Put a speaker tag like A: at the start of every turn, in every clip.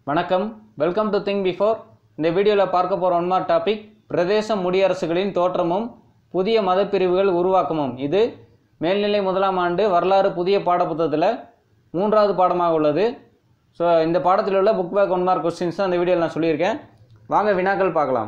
A: வணக்கம் welcome to think before இந்த வீடியோவில் பார்க்க போகிற ஒன் மார்க் டாபிக் பிரதேச முடியரசுகளின் தோற்றமும் புதிய மதப்பிரிவுகள் உருவாக்கமும் இது மேல்நிலை முதலாம் ஆண்டு வரலாறு புதிய பாடப்புத்தகத்தில் மூன்றாவது பாடமாக உள்ளது ஸோ இந்த பாடத்தில் உள்ள book back one mark questions தான் இந்த வீடியோவில் நான் சொல்லியிருக்கேன் வாங்க வினாக்கள் பார்க்கலாம்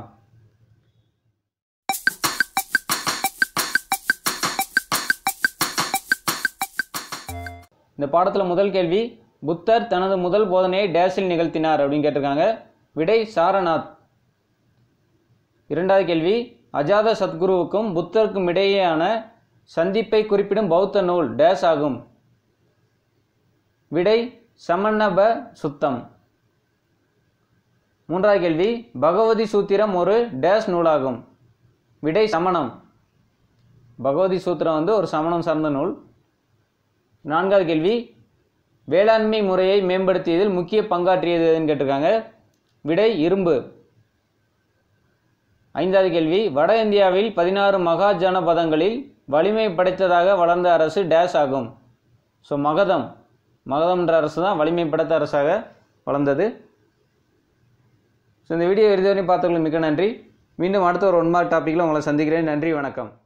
A: இந்த பாடத்தில் முதல் கேள்வி புத்தர் தனது முதல் போதனையை டேஸில் நிகழ்த்தினார் அப்படின்னு கேட்டிருக்காங்க விடை சாரநாத் இரண்டாவது கேள்வி அஜாத சத்குருவுக்கும் புத்தருக்கும் இடையேயான சந்திப்பை குறிப்பிடும் பௌத்த நூல் டேஸ் ஆகும் விடை சமன்னப சுத்தம் மூன்றாவது கேள்வி பகவதி சூத்திரம் ஒரு டேஸ் நூலாகும் விடை சமணம் பகவதி சூத்திரம் வந்து ஒரு சமணம் சார்ந்த நூல் நான்காவது கேள்வி வேளாண்மை முறையை மேம்படுத்தியதில் முக்கிய பங்காற்றியது எதுன்னு கேட்டிருக்காங்க விடை இரும்பு ஐந்தாவது கேள்வி வட இந்தியாவில் பதினாறு மகாஜன பதங்களில் வலிமை படைத்ததாக வளர்ந்த அரசு டேஸ் ஆகும் ஸோ மகதம் மகதம்ன்ற அரசு தான் வலிமை படைத்த அரசாக வளர்ந்தது ஸோ இந்த வீடியோ இறுதி வரையும் பார்த்தவங்களுக்கு மிக்க நன்றி மீண்டும் அடுத்த ஒரு ஒன் மார்க் டாப்பிக்கில் உங்களை சந்திக்கிறேன் நன்றி வணக்கம்